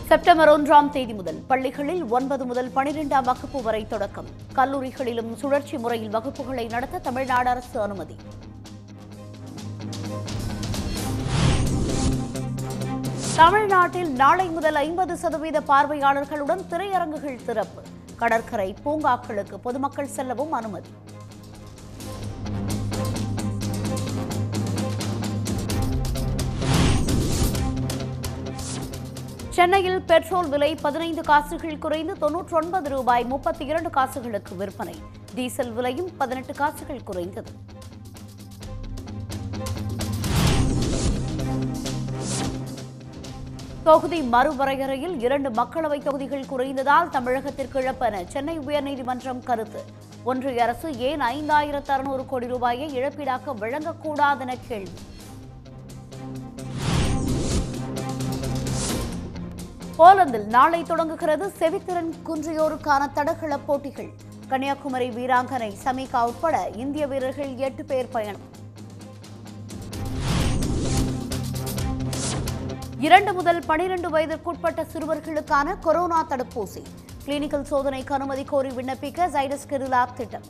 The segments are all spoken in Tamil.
செப்டம்பர் ஒன்றாம் தேதி முதல் பள்ளிகளில் ஒன்பது முதல் பனிரெண்டாம் வகுப்பு வரை தொடக்கம் கல்லூரிகளிலும் சுழற்சி முறையில் வகுப்புகளை நடத்த தமிழ்நாடு அரசு அனுமதி தமிழ்நாட்டில் நாளை முதல் ஐம்பது சதவீத பார்வையாளர்களுடன் திரையரங்குகள் திறப்பு கடற்கரை பூங்காக்களுக்கு பொதுமக்கள் செல்லவும் அனுமதி சென்னையில் பெட்ரோல் விலை பதினைந்து காசுகள் குறைந்து தொன்னூற்றி ஒன்பது ரூபாய் முப்பத்தி இரண்டு காசுகளுக்கு விற்பனை டீசல் விலையும் பதினெட்டு காசுகள் குறைந்தது தொகுதி மறுவரையறையில் இரண்டு மக்களவைத் தொகுதிகள் குறைந்ததால் தமிழகத்திற்கு இழப்பென சென்னை உயர்நீதிமன்றம் கருத்து ஒன்றிய அரசு ஏன் ஐந்தாயிரத்து அறுநூறு கோடி ரூபாயை இழப்பீடாக வழங்கக்கூடாதென கேள்வி போலந்தில் நாளை தொடங்குகிறது செவித்திறன் குன்றியோருக்கான தடகள போட்டிகள் கன்னியாகுமரி வீராங்கனை சமிகா உட்பட இந்திய வீரர்கள் எட்டு பேர் பயணம் இரண்டு முதல் பனிரெண்டு வயதிற்குட்பட்ட சிறுவர்களுக்கான கொரோனா தடுப்பூசி கிளினிக்கல் சோதனைக்கு அனுமதி கோரி விண்ணப்பிக்க ஜைடஸ் கெரிலாப் திட்டம்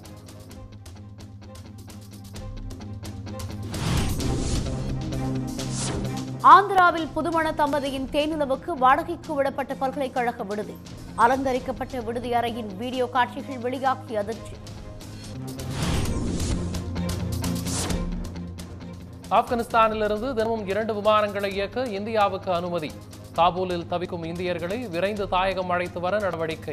ஆந்திராவில் புதுமண தம்பதியின் தேனிலவுக்கு வாடகைக்கு விடப்பட்ட பல்கலைக்கழக விடுதி அலங்கரிக்கப்பட்ட விடுதி அறையின் வீடியோ காட்சிகள் வெளியாகி அதிர்ச்சி ஆப்கானிஸ்தானிலிருந்து தினமும் இரண்டு விமானங்களை இயக்க இந்தியாவுக்கு அனுமதி காபூலில் தவிக்கும் இந்தியர்களை விரைந்து தாயகம் அழைத்து வர நடவடிக்கை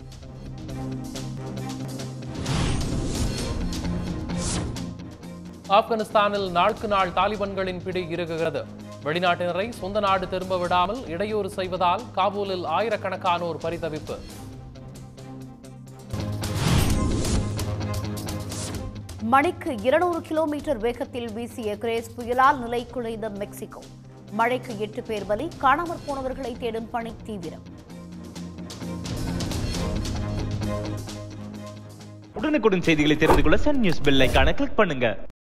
ஆப்கானிஸ்தானில் நாளுக்கு நாள் தாலிபான்களின் பிடி இறுகுகிறது வெளிநாட்டினரை சொந்த நாடு திரும்ப விடாமல் இடையூறு செய்வதால் காபூலில் ஆயிரக்கணக்கானோர் பரிதவிப்பு மணிக்கு இருநூறு கிலோமீட்டர் வேகத்தில் வீசிய கிரேஸ் புயலால் நிலை குலைந்த மெக்சிகோ மழைக்கு எட்டு பேர் பலி காணாமற் போனவர்களை தேடும் பணி தீவிரம் உடனுக்குடன் செய்திகளை தெரிந்து கொள்ள சன் நியூஸ் பெல் ஐகானை கிளிக் பண்ணுங்க